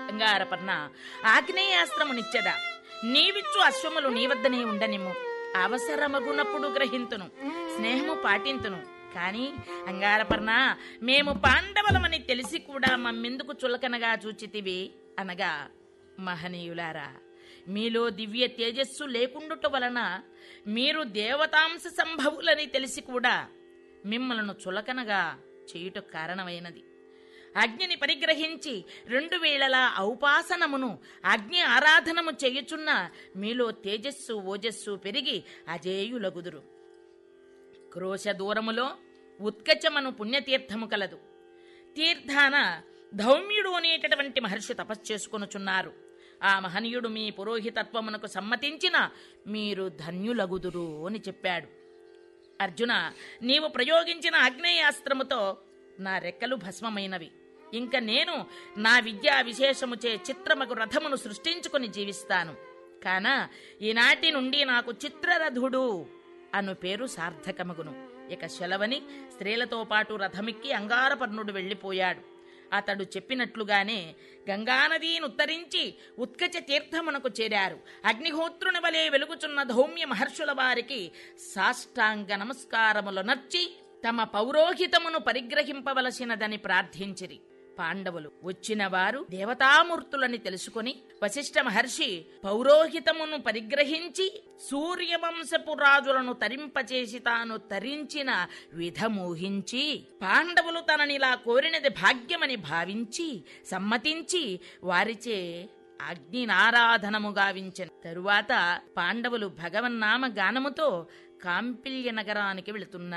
అంగారపర్ణ ఆగ్నేయాస్త్రమునిచ్చదా నీవిచ్చు అశ్వములు నీ వద్దనే ఉండనిమ్ము అవసరమగునప్పుడు గ్రహింతును స్నేహము పాటింతును కాని అంగారపర్ణ మేము పాండవులమని తెలిసి కూడా మమ్మెందుకు చులకనగా చూచితివి అనగా మహనీయులారా మీలో దివ్య తేజస్సు లేకుండుట వలన మీరు దేవతాంశ సంభవులని తెలిసి కూడా మిమ్మలను చులకనగా చేయుట కారణమైనది అగ్నిని పరిగ్రహించి రెండు వేళలా ఔపాసనమును అగ్ని ఆరాధనము చేయుచున్న మీలో తేజస్సు ఓజస్సు పెరిగి అజేయులగుదురు క్రోశ దూరములో ఉత్కచమను పుణ్యతీర్థము కలదు తీర్థాన ధౌమ్యుడు అనేటటువంటి మహర్షి తపస్సు చేసుకొనుచున్నారు ఆ మహనీయుడు మీ పురోహితత్వమునకు సమ్మతించిన మీరు ధన్యులగుదురు అని చెప్పాడు అర్జున నీవు ప్రయోగించిన ఆగ్నేయాస్త్రముతో నా రెక్కలు భస్మమైనవి ఇంక నేను నా విద్యా విశేషముచే చిత్రమగు రథమును సృష్టించుకుని జీవిస్తాను కాన ఈనాటి నుండి నాకు చిత్రరథుడు అను పేరు సార్థకమగును ఇక శలవని స్త్రీలతో పాటు రథమిక్కి అంగారపర్ణుడు వెళ్ళిపోయాడు అతడు చెప్పినట్లుగానే గంగానదీని ఉత్తరించి ఉత్కచ తీర్థమునకు చేరారు అగ్నిహోత్రుని వలె వెలుగుచున్న ధౌమ్య మహర్షుల వారికి సాష్టాంగ నమస్కారములు నర్చి తమ పౌరోహితమును పరిగ్రహింపవలసినదని ప్రార్థించిరి పాండవులు వచ్చిన వారు దేవతామూర్తులని తెలుసుకుని వశిష్ఠ మహర్షి పౌరోహితమును పరిగ్రహించి సూర్యవంశపు రాజులను తరింపచేసి తాను తరించిన విధమూహించి పాండవులు తననిలా కోరినది భాగ్యమని భావించి సమ్మతించి వారిచే అగ్నినారాధనము గావించెను తరువాత పాండవులు భగవన్నామ గానముతో కాంపిల్య నగరానికి వెళుతున్నారు